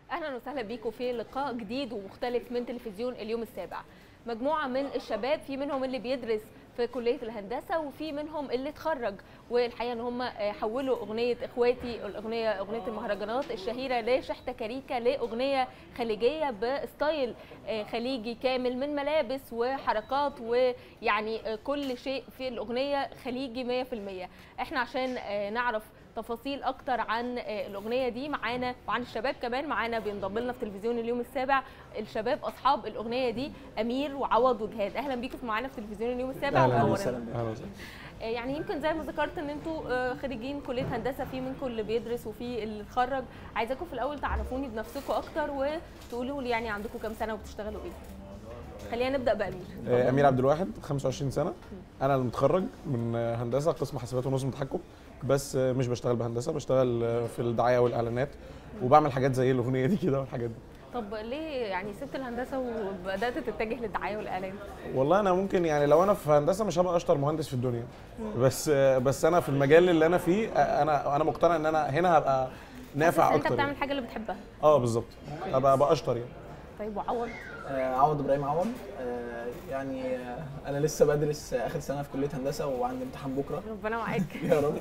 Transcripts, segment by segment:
اهلا وسهلا بيكم في لقاء جديد ومختلف من تلفزيون اليوم السابع مجموعه من الشباب في منهم اللي بيدرس في كليه الهندسه وفي منهم اللي اتخرج والحقيقه ان هم حولوا اغنيه اخواتي الاغنيه اغنيه المهرجانات الشهيره لشحته كاريكا لاغنيه خليجيه بستايل خليجي كامل من ملابس وحركات ويعني كل شيء في الاغنيه خليجي 100% احنا عشان نعرف تفاصيل اكتر عن الاغنيه دي معانا وعن الشباب كمان معانا بينضم لنا في تلفزيون اليوم السابع الشباب اصحاب الاغنيه دي امير وعوض وجهاد اهلا بيكم معانا في تلفزيون اليوم السابع اهلا ومنورنا. وسهلا اهلا وسهلا يعني يمكن زي ما ذكرت ان انتوا خريجين كليه هندسه في منكم اللي بيدرس وفي اللي اتخرج عايزاكم في الاول تعرفوني بنفسكم اكتر وتقولوا لي يعني عندكم كام سنه وبتشتغلوا ايه خلينا نبدا بامير آه، امير عبد الواحد 25 سنه انا المتخرج من آه، هندسه قسم حاسبات ونظم تحكم بس آه، مش بشتغل بهندسه بشتغل آه، في الدعايه والاعلانات وبعمل حاجات زي الاغنيه دي كده والحاجات دي طب ليه يعني سبت الهندسه وبدات تتجه للدعايه والاعلان والله انا ممكن يعني لو انا في هندسه مش هبقى اشطر مهندس في الدنيا بس آه، بس انا في المجال اللي انا فيه آه، انا انا مقتنع ان انا هنا هبقى نافع بس انت اكتر بتعمل يعني. حاجه اللي بتحبها اه بالظبط هبقى ابقى اشطر يعني طيب وعوض آه، عوض ابراهيم عوض آه، يعني آه، انا لسه بدرس آه، اخر سنه في كليه هندسه وعندي امتحان بكره ربنا معاك يا رب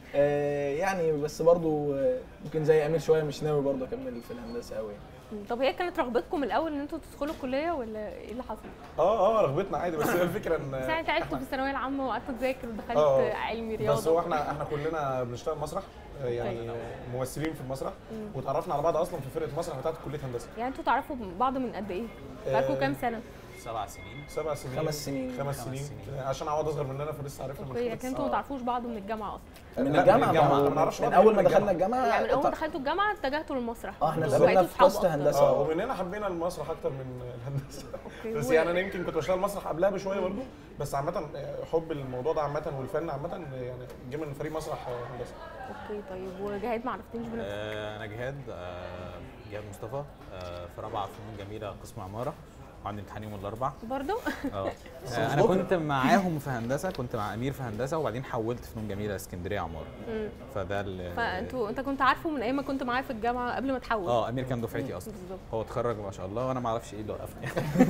آه، يعني بس برضو آه، ممكن زي امير شويه مش ناوي برضو اكمل في الهندسه قوي طب هي كانت رغبتكم الاول ان انتوا تدخلوا الكليه ولا ايه اللي حصل؟ اه اه رغبتنا عادي بس هي الفكره ان بس يعني تعبتوا في الثانويه العامه وقعدت تذاكر ودخلت آه. علمي رياضه بس هو احنا احنا كلنا بنشتغل مسرح آه، يعني أيوة. ممثلين في المسرح واتعرفنا على بعض اصلا في فرقه مسرح بتاعت كليه هندسه يعني انتوا تعرفوا بعض من قد ايه؟ بقالكم آه، كام سنه؟ سبع سنين سبع سنين خمس سنين. خمس خمس سنين سنين. عشان عوض اصغر مننا فلسه عرفنا من اوكي خمس لكن انتوا ما تعرفوش بعض من الجامعه اصلا من لا، الجامعه من الجامعة. ما هو ما نعرفش من بعض اول من ما دخلنا الجامعة. الجامعه يعني من اول ما اتع- دخلتوا الجامعه اتجهتوا للمسرح اه احنا بقيتوا دخلنا في صحاب قسط أكتر. هندسه اه اه ومن هنا حبينا المسرح اكتر من الهندسه أوكي. بس و- يعني انا يمكن كنت بشتغل مسرح قبلها بشويه برضه بس عامه آه، حب الموضوع ده عامه والفن عامه آه، يعني جه من فريق مسرح آه، هندسه اوكي طيب وجهاد ما عرفتنيش بنفسك آه، انا جهاد آه، جهاد مصطفى آه، في رابعه فنون جميله قسم عماره وعندي امتحان يوم الاربع برضه اه آه، انا كنت معاهم في هندسه كنت مع امير في هندسه وبعدين حولت فنون جميله اسكندريه عماره فده ال- فانتوا انت كنت عارفه من ايام ما كنت معاه في الجامعه قبل ما تحول اه امير كان دفعتي اصلا بالظبط هو اتخرج ما شاء الله وانا ما اعرفش ايه اللي وقفني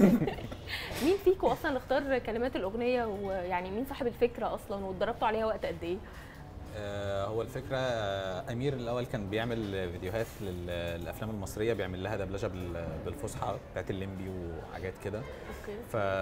مين فيكم اصلا اللي اختار كلمات الاغنيه ويعني مين صاحب الفكره اصلا واتدربتوا عليها وقت قد ايه؟ آه، هو الفكره آه، امير الاول كان بيعمل فيديوهات لل- للافلام المصريه بيعمل لها دبلجه بال- بالفصحى بتاعت الليمبي وحاجات كده اوكي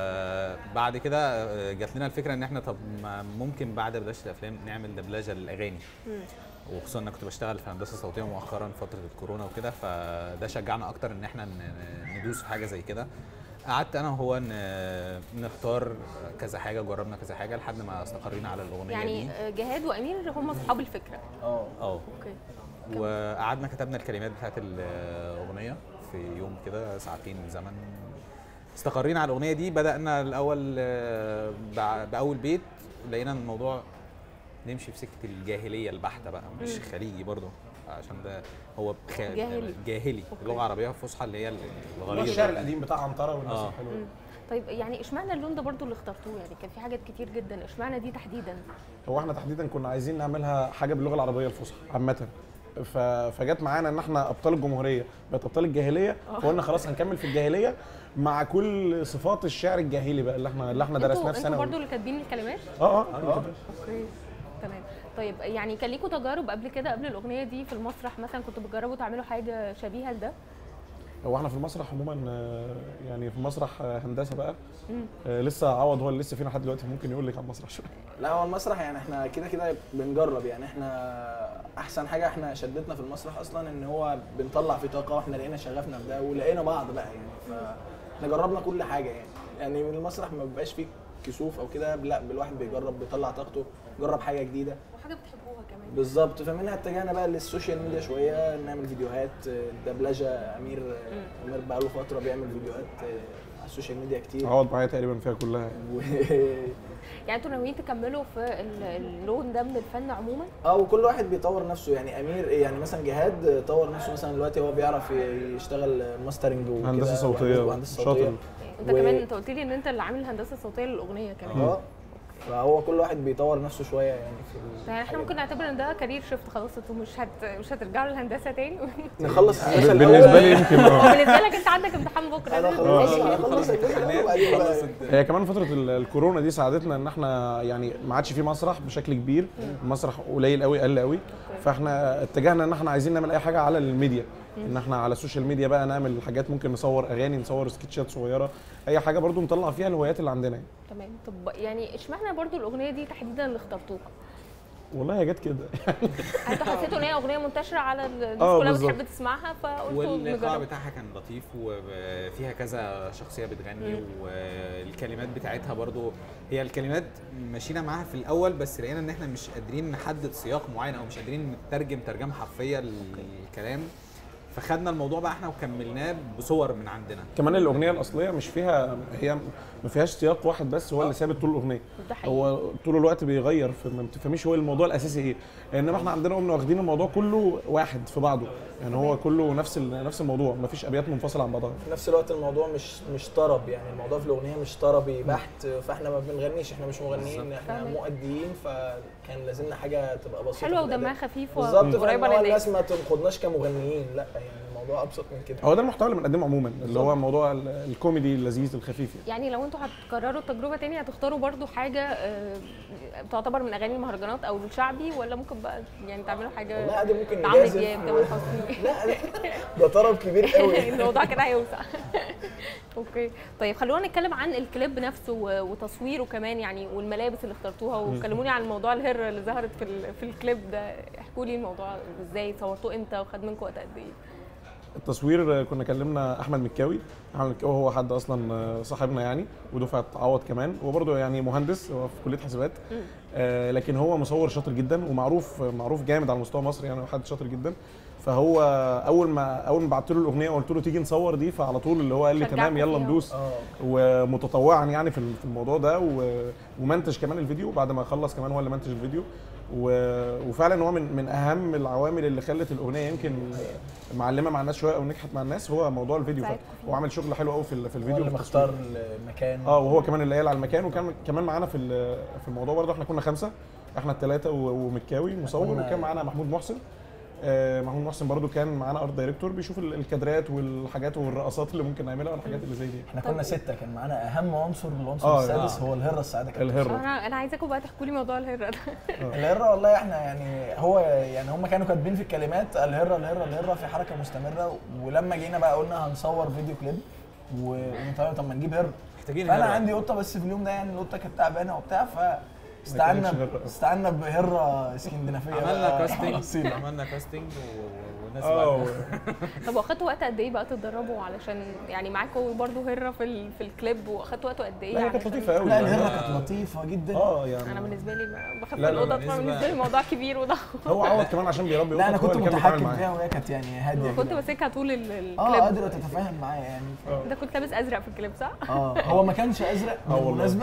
فبعد كده آه، جات لنا الفكره ان احنا طب ما ممكن بعد دبلجه الافلام نعمل دبلجه للاغاني مم. وخصوصا انا كنت بشتغل في هندسه صوتيه مؤخرا فتره الكورونا وكده فده شجعنا اكتر ان احنا ن- ندوس في حاجه زي كده قعدت انا وهو ن- نختار كذا حاجه جربنا كذا حاجه لحد ما استقرينا على الاغنيه يعني دي آه، جهاد وامير هم اصحاب الفكره اه اه اوكي وقعدنا كتبنا الكلمات بتاعت الاغنيه في يوم كده ساعتين من زمن استقرينا على الاغنيه دي بدانا الاول آه، بع- باول بيت لقينا إن الموضوع نمشي في سكه الجاهليه البحته بقى مش مم. خليجي برضه عشان ده هو بخ... جاهلي. جاهلي أوكي. اللغه العربيه الفصحى اللي هي اللي هو الغريبه الشعر القديم بتاع عنتره والناس آه. الحلوه مم. طيب يعني اشمعنى اللون ده برضو اللي اخترتوه يعني كان في حاجات كتير جدا اشمعنى دي تحديدا هو احنا تحديدا كنا عايزين نعملها حاجه باللغه العربيه الفصحى عامه ف... فجت معانا ان احنا ابطال الجمهوريه بقت ابطال الجاهليه فقلنا خلاص هنكمل في الجاهليه مع كل صفات الشعر الجاهلي بقى اللي احنا اللي احنا درسناه انتوا في انتوا ثانوي برضو اللي كاتبين الكلمات اه اه اوكي تمام طيب يعني كان ليكوا تجارب قبل كده قبل الاغنيه دي في المسرح مثلا كنتوا بتجربوا تعملوا حاجه شبيهه لده هو احنا في المسرح عموما آه، يعني في مسرح آه، هندسه بقى مم. آه، لسه عوض هو اللي لسه فينا لحد دلوقتي ممكن يقول لك على المسرح شويه لا هو المسرح يعني احنا كده كده بنجرب يعني احنا احسن حاجه احنا شدتنا في المسرح اصلا ان هو بنطلع في طاقه واحنا لقينا شغفنا في ده ولقينا بعض بقى يعني فاحنا جربنا كل حاجه يعني يعني من المسرح ما بيبقاش فيه كسوف او كده لا الواحد بيجرب بيطلع طاقته جرب حاجه جديده وحاجه بتحبوها كمان بالظبط فمنها اتجهنا بقى للسوشيال ميديا شويه نعمل فيديوهات دبلجه امير امير بقى له فتره بيعمل فيديوهات على السوشيال ميديا كتير عوض معايا تقريبا فيها كلها يعني. و... يعني انتوا ناويين تكملوا في ال- اللون ده من الفن عموما اه وكل واحد بيطور نفسه يعني امير يعني مثلا جهاد طور نفسه مثلا دلوقتي هو بيعرف يشتغل ماسترنج وكده هندسه صوتيه وهندسه شاطر صوتيه انت و- كمان انت قلت لي ان انت اللي عامل الهندسه الصوتيه للاغنيه كمان اه فهو كل واحد بيطور نفسه شويه يعني في ال- يعني احنا ممكن نعتبر ان ده كارير شيفت خلاص انتوا مش هت... مش هترجعوا للهندسه تاني نخلص الهندسه بالنسبه الأول. لي يمكن اه بالنسبه لك انت عندك امتحان بكره انا خلص انا خلص الجزء الأول وبعدين بقى- هي كمان فترة ال- الكورونا دي ساعدتنا ان احنا يعني ما عادش في مسرح بشكل كبير المسرح قليل قوي قل قوي فاحنا اتجهنا ان احنا عايزين نعمل اي حاجة على الميديا ان احنا على السوشيال ميديا بقى نعمل حاجات ممكن نصور اغاني نصور سكتشات صغيرة اي حاجة برضو نطلع فيها الهوايات اللي عندنا يعني. تمام طب يعني اشمعنى برضو الاغنيه دي تحديدا اللي اخترتوها والله هي جت كده انتوا حسيتوا ان هي اغنيه منتشره على ال- الناس اه كلها بالظبط. بتحب تسمعها فقلتوا والإيقاع نجرب بتاعها كان لطيف وفيها كذا شخصية بتغني والكلمات بتاعتها برضو هي الكلمات مشينا معاها في الأول بس لقينا إن إحنا مش قادرين نحدد سياق معين أو مش قادرين نترجم ترجمة حرفية للكلام فخدنا الموضوع بقى احنا وكملناه بصور من عندنا كمان الاغنية الاصلية مش فيها هي ما فيهاش سياق واحد بس هو اللي ثابت طول الاغنية ده حقيقي هو طول الوقت بيغير فما بتفهميش هو الموضوع الاساسي ايه انما احنا عندنا قمنا واخدين الموضوع كله واحد في بعضه يعني هو كله نفس ال- نفس الموضوع مفيش ابيات منفصله عن بعضها في نفس الوقت الموضوع مش مش طرب يعني الموضوع في الاغنيه مش طربي بحت فاحنا ما بنغنيش احنا مش مغنيين احنا فاهمك. مؤديين فكان لازمنا حاجه تبقى بسيطه حلوه في ودمها الأداء. خفيف بالظبط فإن وقريبه هو للناس الناس ما تاخدناش كمغنيين لا يعني الموضوع ابسط من كده هو ده المحتوى اللي بنقدمه عموما اللي هو موضوع ال- الكوميدي اللذيذ الخفيف يعني يعني لو انتوا هتكرروا التجربه تاني هتختاروا برضو حاجه آه، تعتبر من اغاني المهرجانات او الشعبي ولا ممكن بقى يعني تعملوا حاجه والله عادي ممكن عمرو نجازف دياب و- تامر حسني لا لا ده طرب كبير قوي الموضوع كده هيوسع اوكي طيب خلونا نتكلم عن الكليب نفسه و- وتصويره كمان يعني والملابس اللي اخترتوها وكلموني عن موضوع الهره اللي ظهرت في ال- في الكليب ده احكوا لي الموضوع ازاي صورتوه امتى وخد منكم وقت قد ايه التصوير آه، كنا كلمنا احمد مكاوي احمد مكاوي هو حد اصلا آه، صاحبنا يعني ودفعه عوض كمان هو برضه يعني مهندس هو في كليه حاسبات آه، لكن هو مصور شاطر جدا ومعروف معروف جامد على مستوى مصر يعني هو حد شاطر جدا فهو اول ما اول ما بعت له الاغنيه وقلت له تيجي نصور دي فعلى طول اللي هو قال لي شجعكوا تمام يلا فيها. ندوس اه ومتطوعا يعني في في الموضوع ده و- ومنتج كمان الفيديو بعد ما خلص كمان هو اللي منتج الفيديو و- وفعلا هو من من اهم العوامل اللي خلت الاغنيه يمكن معلمه مع الناس شويه او نجحت مع الناس هو موضوع الفيديو ساعدكم هو عامل شغل حلو قوي في ال- في هو الفيديو اللي وفي مختار التصوير. المكان اه وهو كمان اللي قايل على المكان وكان كمان معانا في ال- في الموضوع برضه احنا كنا خمسه احنا الثلاثه ومكاوي مصور كنا- وكان معانا محمود محسن آه، محمود محسن برضو كان معانا ارت دايركتور بيشوف ال- الكادرات والحاجات والرقصات اللي ممكن نعملها والحاجات اللي زي دي احنا كنا سته كان معانا اهم عنصر العنصر آه، السادس آه. هو الهره السعاده كانت الهرة انا انا عايزاكم بقى تحكوا لي موضوع الهره ده الهره والله احنا يعني هو يعني هم كانوا كاتبين في الكلمات الهره الهره الهره في حركه مستمره ولما جينا بقى قلنا هنصور فيديو كليب و- وقلنا طيب طب ما نجيب هره محتاجين فانا هرة. عندي قطه بس في اليوم ده يعني القطه كانت تعبانه وبتاع فاستعنا كانتش ب- هرة. استعنا بهره اسكندنافيه عملنا بقى كاستنج أصيلة. عملنا كاستنج و- والناس اه بقى طب واخدتوا وقت قد ايه بقى تتدربوا علشان يعني معاكم برضو هره في ال- في الكليب واخدتوا وقت قد ايه لا هي كانت علشان- لطيفه قوي لا الهره كانت لطيفه جدا اه يعني انا بالنسبه لي ب- بخاف من لا، لا، القطط بالنسبة- فبالنسبه لي الموضوع كبير وضخم هو عوض كمان عشان بيربي لا انا قطط، هو كنت اللي كان بيتعامل متحكم معاها. فيها وهي كانت يعني هاديه كنت كده. ماسكها طول ال- الكليب اه قادره تتفاهم معايا يعني ده كنت لابس ازرق في الكليب صح؟ اه هو ما كانش ازرق آه والله. بالمناسبه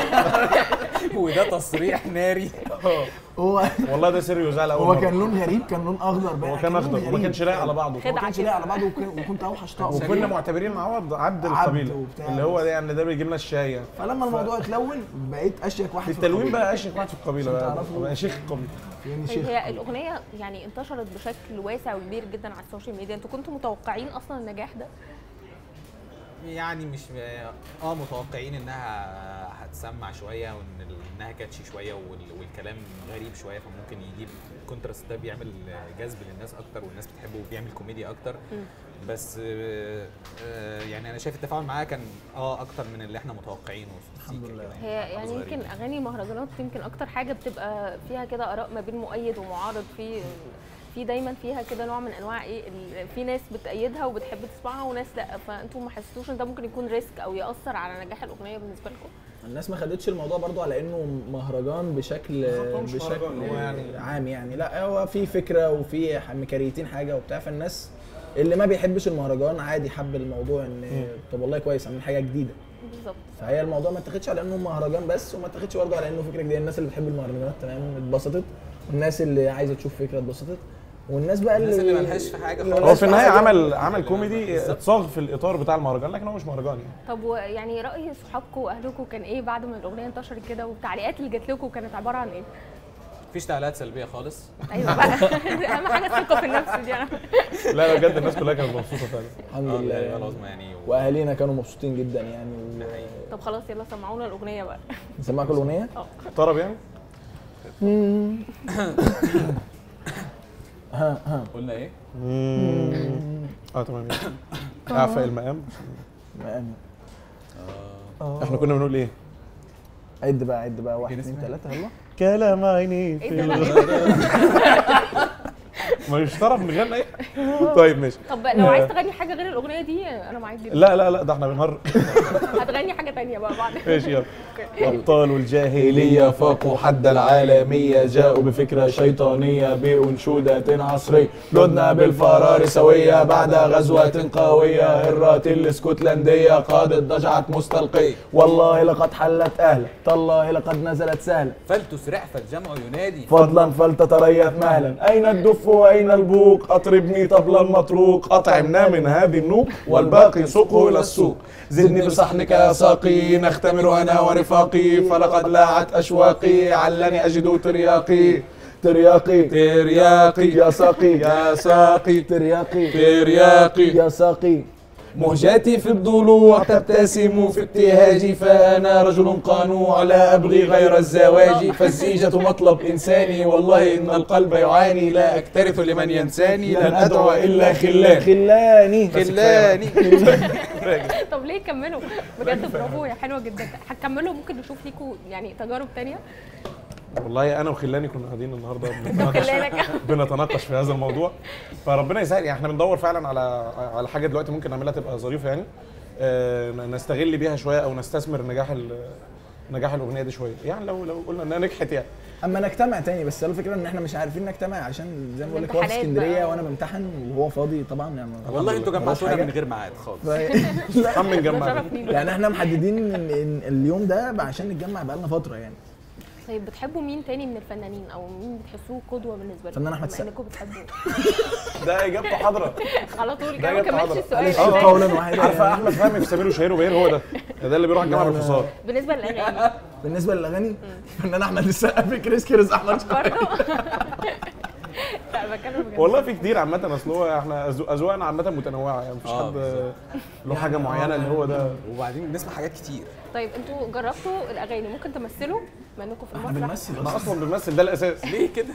وده تصريح ناري هو والله ده سر يزعل اول هو مرة. كان لون غريب كان لون اخضر بقى هو كان لون اخضر وما غريب. كانش لايق على بعضه ما خدعة كانش كده. لايق على بعضه وك- وكنت اوحش طقم وكنا معتبرين عوض عبد عبد القبيله وبتاع. اللي هو ده يعني ده بيجي لنا الشاي يعني فلما الموضوع اتلون بقيت اشيك واحد في التلوين القبيلة. بقى اشيك واحد في القبيله عشان بقى تعرفوا. بقى شيخ القبيله يعني طيب شيخ هي الاغنيه يعني انتشرت بشكل واسع وكبير جدا على السوشيال ميديا انتوا كنتوا متوقعين اصلا النجاح ده؟ يعني مش اه متوقعين انها هتسمع شويه وان ال- انها كاتشي شويه وال- والكلام غريب شويه فممكن يجيب الكونتراست ده بيعمل جذب للناس اكتر والناس بتحبه وبيعمل كوميديا اكتر بس آه، آه، يعني انا شايف التفاعل معاها كان اه اكتر من اللي احنا متوقعينه الحمد سيكا لله. كده هي يعني صغيرين. يمكن اغاني المهرجانات يمكن اكتر حاجه بتبقى فيها كده اراء ما بين مؤيد ومعارض في في دايما فيها كده نوع من انواع ايه ال- في ناس بتأيدها وبتحب تسمعها وناس لا فانتوا ما حسيتوش ان ده ممكن يكون ريسك او ياثر على نجاح الاغنيه بالنسبه لكم؟ الناس ما خدتش الموضوع برضو على انه مهرجان بشكل بالظبط، هو مش بشكل مهرجان، هو يعني- عام يعني لا هو في فكره وفي ح- مكريتين حاجه وبتاع فالناس اللي ما بيحبش المهرجان عادي حب الموضوع ان طب والله كويس عاملين حاجه جديده بالظبط فهي الموضوع ما اتاخدش على انه مهرجان بس وما اتاخدش برضه على انه فكره جديده الناس اللي بتحب المهرجانات تمام اتبسطت والناس اللي عايزه تشوف فكره اتبسطت والناس بقى اللي الناس اللي ملهاش في حاجة اللي خالص. هو ملهاش في النهايه حاجة. عمل عمل كوميدي اتصاغ في الاطار بتاع المهرجان لكن هو مش مهرجان يعني طب و- يعني راي صحابكم واهلكم كان ايه بعد ما الاغنيه انتشرت كده والتعليقات اللي جات لكم كانت عباره عن ايه؟ مفيش تعليقات سلبيه خالص ايوه بقى اهم حاجه الثقه في النفس دي انا لا لا بجد الناس كلها كانت مبسوطه فعلا الحمد اه لله يعني يعني. العظمى يعني و- واهالينا كانوا مبسوطين جدا يعني طب خلاص يلا سمعونا الاغنيه بقى نسمعكم الاغنيه طرب يعني قلنا ايه؟ اه تمام اعفاء المقام مقام. احنا كنا بنقول ايه عد بقى عد بقى واحد كان اثنين اسمها ثلاثه يلا كلام عيني ايه في ده لا الغ- إيه ده؟ مش طرب نغني ايه طيب ماشي طب لو عايز تغني حاجه غير الاغنيه دي انا معاك جدا لا لا لا ده احنا بنهر هتغني حاجه تانية بقى بعد ماشي يلا أوكي. ابطال الجاهليه إيليا فاقوا حد العالمية جاءوا بفكرة شيطانية بأنشودة عصرية جدنا بالفرار سوية بعد غزوة قوية هرات الاسكتلندية قادت ضجعت مستلقية والله لقد حلت أهلا تالله لقد نزلت سهلا فلتسرع فالجمع ينادي فضلا فلتتريث مهلا أين الدف وأين البوق أطربني طبلا مطروق أطعمنا من هذه النوق والباقي سوقه إلى السوق زدني بصحنك يا ساقي نختمر أنا ورفاقي فلقد لاعت أشواقي علني أجد ترياقي ترياقي ترياقي يا ساقي يا ساقي ترياقي ترياقي يا ساقي مهجتي في الضلوع تبتسم في ابتهاجي فأنا رجل قانوع لا أبغي غير الزواج فالزيجة مطلب إنساني والله إن القلب يعاني لا اكترث لمن ينساني لن أدعو إلا خلان خلاني خلاني طب ليه كملوا بجد برافو يا حلوه جدا هتكملوا ممكن نشوف ليكوا يعني تجارب تانية والله انا وخلاني كنا قاعدين النهارده بنتناقش خلانك بنتناقش في هذا الموضوع فربنا يسهل يعني احنا بندور فعلا على على حاجه دلوقتي ممكن نعملها تبقى ظريفه يعني آه، نستغل بيها شويه او نستثمر نجاح ال- نجاح الاغنيه دي شويه يعني لو لو قلنا انها نجحت يعني اما نجتمع تاني بس هو الفكره ان احنا مش عارفين نجتمع عشان زي ما بقول لك هو في الامتحانات اسكندريه بقى. وانا بمتحن وهو فاضي طبعا يعني والله انتوا ملوش جمعتونا حاجة. من غير ميعاد خالص ف- لا حمل ده جمع شرف لينا يعني احنا محددين إن إن اليوم ده عشان نتجمع بقالنا فتره يعني طيب بتحبوا مين تاني من الفنانين او مين بتحسوه قدوه بالنسبه لكم فنان أحمد بما السقا. انكم بتحبوه ده اجابته حاضره على طول ده كده ما جت كملتش حاضرة. السؤال معلش آه. قولا واحدا عارفه يعني. احمد فهمي في سمير وشهير وبهير هو ده ده اللي بيروح الجامعه لا، لا. بالفصال بالنسبه للاغاني بالنسبه للاغاني فنان احمد السقا في كريس كريس احمد شوقي. برضه لا بتكلم بجد والله في كتير عامه اصل هو احنا أذو- اذواقنا عامه متنوعه يعني مفيش آه، حد بالظبط. له حاجه معينه اللي هو ده وبعدين بنسمع حاجات كتير طيب انتوا جربتوا الاغاني ممكن تمثلوا بما انكم في احنا المسرح بنمثل احنا اصلا اصلا بنمثل ده الاساس ليه كده؟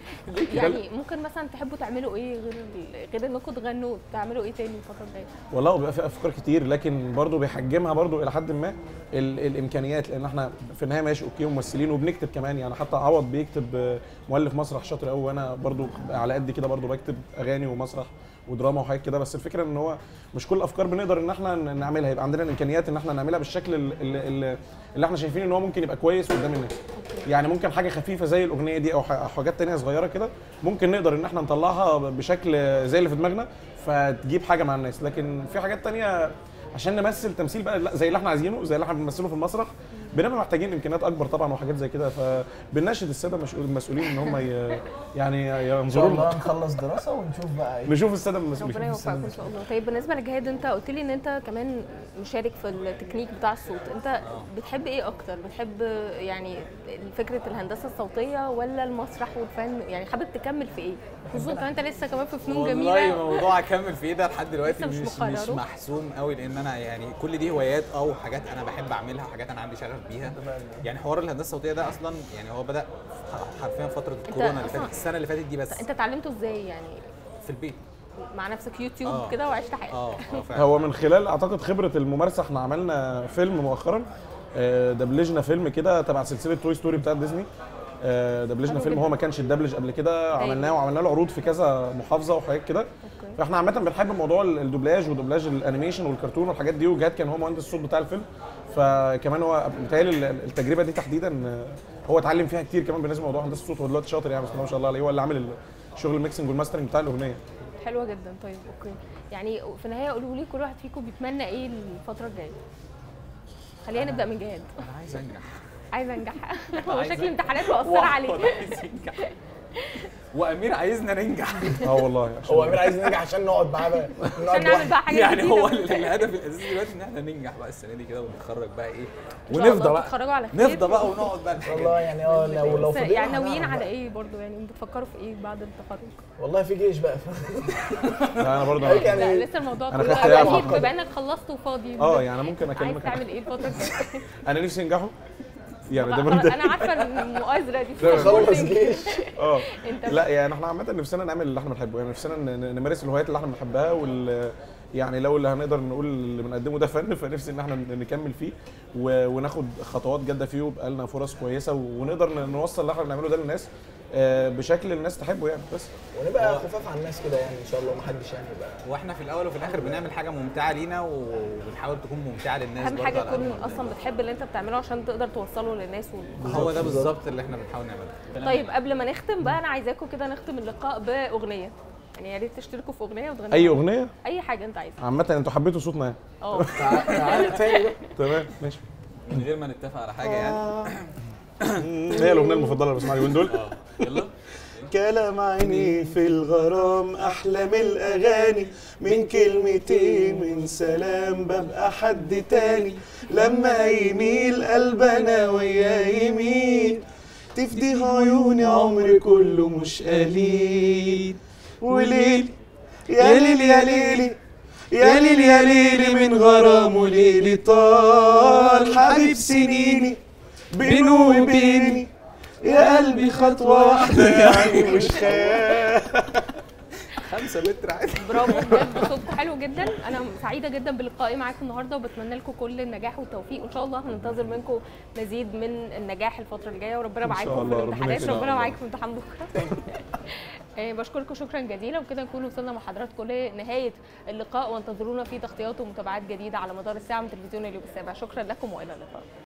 يعني ممكن مثلا تحبوا تعملوا ايه غير غير انكم تغنوا تعملوا ايه تاني الفتره الجايه والله بيبقى في افكار كتير لكن برضه بيحجمها برضه الى حد ما ال الامكانيات لان احنا في النهايه ماشي اوكي ممثلين وبنكتب كمان يعني حتى عوض بيكتب آه، مؤلف مسرح شاطر قوي وانا برضه على قد كده برضه بكتب اغاني ومسرح ودراما وحاجات كده بس الفكره ان هو مش كل الافكار بنقدر ان احنا ن- نعملها يبقى عندنا الامكانيات ان احنا نعملها بالشكل ال- ال- ال- اللي احنا شايفين ان هو ممكن يبقى كويس قدام الناس يعني ممكن حاجه خفيفه زي الاغنيه دي او ح- أو حاجات تانية صغيره كده ممكن نقدر ان احنا نطلعها بشكل زي اللي في دماغنا فتجيب حاجه مع الناس لكن في حاجات تانية عشان نمثل تمثيل بقى لا زي اللي احنا عايزينه زي اللي احنا بنمثله في المسرح بنبقى محتاجين امكانيات اكبر طبعا وحاجات زي كده فبنناشد الساده المسؤول- المسؤولين ان هم ي- يعني ان شاء ينظروا الله لنا نخلص دراسه ونشوف بقى ايه نشوف الساده المسؤولين ربنا يوفقكم ان شاء الله طيب بالنسبه لجهاد انت قلت لي ان انت كمان مشارك في التكنيك بتاع الصوت انت بتحب ايه اكتر بتحب يعني فكره الهندسه الصوتيه ولا المسرح والفن يعني حابب تكمل في ايه خصوصا كمان انت لسه كمان في فنون والله جميله موضوع اكمل فيه ده لحد دلوقتي لسه مش مش مش مقرره. محسوم قوي لان انا يعني كل دي هوايات او حاجات انا بحب اعملها وحاجات انا عندي شغف بيها يعني حوار الهندسه الصوتيه ده اصلا يعني هو بدا في- حرفيا فتره الكورونا اللي أصلاً- فاتت السنه اللي فاتت دي بس انت اتعلمته ازاي يعني في البيت مع نفسك يوتيوب آه. كده وعشت حياتك اه اه فعلا هو من خلال اعتقد خبره الممارسه احنا عملنا فيلم مؤخرا آه، دبلجنا فيلم كده تبع سلسله توي ستوري بتاعت ديزني آه، دبلجنا حلو فيلم جدا. هو ما كانش اتدبلج قبل كده عملناه وعملنا له عروض في كذا محافظه وحاجات كده اوكي فاحنا عامه بنحب موضوع ال- الدوبلاج ودوبلاج الانيميشن والكرتون والحاجات دي وجهاد كان هو مهندس الصوت بتاع الفيلم فكمان هو متهيألي ال- التجربه دي تحديدا آه، هو اتعلم فيها كتير كمان بالنسبه لموضوع هندسه الصوت هو دلوقتي شاطر يعني بسم الله ما شاء الله عليه هو اللي عامل ال- شغل الميكسنج والماسترنج بتاع الاغنيه حلوه جدا طيب اوكي يعني في النهايه قولوا لي كل واحد فيكم بيتمنى ايه الفتره الجايه خلينا نبدا من جهاد انا عايز انجح عايز انجح هو عايز شكل أنجح. امتحانات مؤثره والله عليه عايز انجح وامير عايزنا ننجح اه والله عشان- هو امير عايز نرجع عشان نقعد معاه بقى نقعد عشان نعمل لوحدنا. بقى حاجات يعني جديدة هو في ال- الحياة. الهدف الاساسي دلوقتي ان احنا ننجح بقى السنه دي كده ونتخرج بقى ايه إن شاء الله ونفضى بقى تتخرجوا على خير. نفضى بقى ونقعد بقى الحاجات والله دي. يعني اه لو لو بس فضلنا يعني ناويين هنعرف على بقى. ايه برضو يعني بتفكروا في ايه بعد التخرج والله في جيش بقى لا، انا برضه يعني لا لسه الموضوع أنا كله خدت أكيد إعفاء. بما انك خلصت وفاضي اه يعني ممكن عايز اكلمك تعمل ايه الفتره الجايه انا نفسي انجحوا يعني ده خلاص، برضه انا عارفه ان المؤازره دي خلص جيش اه انت لا يعني احنا عامه نفسنا نعمل اللي احنا بنحبه يعني نفسنا ن- ن- نمارس الهوايات اللي احنا بنحبها وال يعني لو اللي هنقدر نقول اللي بنقدمه ده فن فنفسي ان احنا ن- نكمل فيه و- وناخد خطوات جاده فيه ويبقى لنا فرص كويسه ونقدر ن- نوصل اللي احنا بنعمله ده للناس آه، بشكل الناس تحبه يعني بس ونبقى خفاف على الناس كده يعني ان شاء الله محدش يعني يبقى واحنا في الاول وفي الاخر بنعمل حاجه ممتعه لينا وبنحاول تكون ممتعه للناس اهم برضه حاجه على قد تكون ما نقدر. اصلا بتحب اللي انت بتعمله عشان تقدر توصله للناس و... هو ده بالظبط اللي احنا بنحاول نعمله طيب قبل ما نختم بقى انا عايزاكم كده نختم اللقاء باغنيه يعني يا ريت تشتركوا في اغنيه وتغنوا اي اغنيه اي حاجه انت عايزها عامه انتوا حبيتوا صوتنا يعني اه تعالى تاني بقى تمام ماشي من غير ما نتفق على حاجه يعني هي الاغنيه المفضله اللي بسمعها اليومين دول اه يلا كلام عيني في الغرام احلى من الاغاني من كلمتين من سلام ببقى حد تاني لما يميل قلبنا وياه يميل تفدي عيوني عمري كله مش قليل وليل يا ليل يا ليلي يا ليل يا ليلي من غرام وليلي طال حبيب سنيني بينه وبيني يا قلبي خطوة واحدة يعني مش خيال خمسة متر عادي برافو بجد صوتكم حلو جدا انا سعيده جدا بلقائي معاكم النهارده وبتمنى لكم كل النجاح والتوفيق وان شاء الله هننتظر منكم مزيد من النجاح الفتره الجايه وربنا إن شاء معاكم في الله، ربنا الامتحانات يكرمك. ربنا معاكم في امتحان بكره آه، بشكركم شكرا جزيلا وكده نكون وصلنا مع حضراتكم لنهايه اللقاء وانتظرونا في تغطيات ومتابعات جديده على مدار الساعه من تلفزيون اليوم السابع شكرا لكم والى اللقاء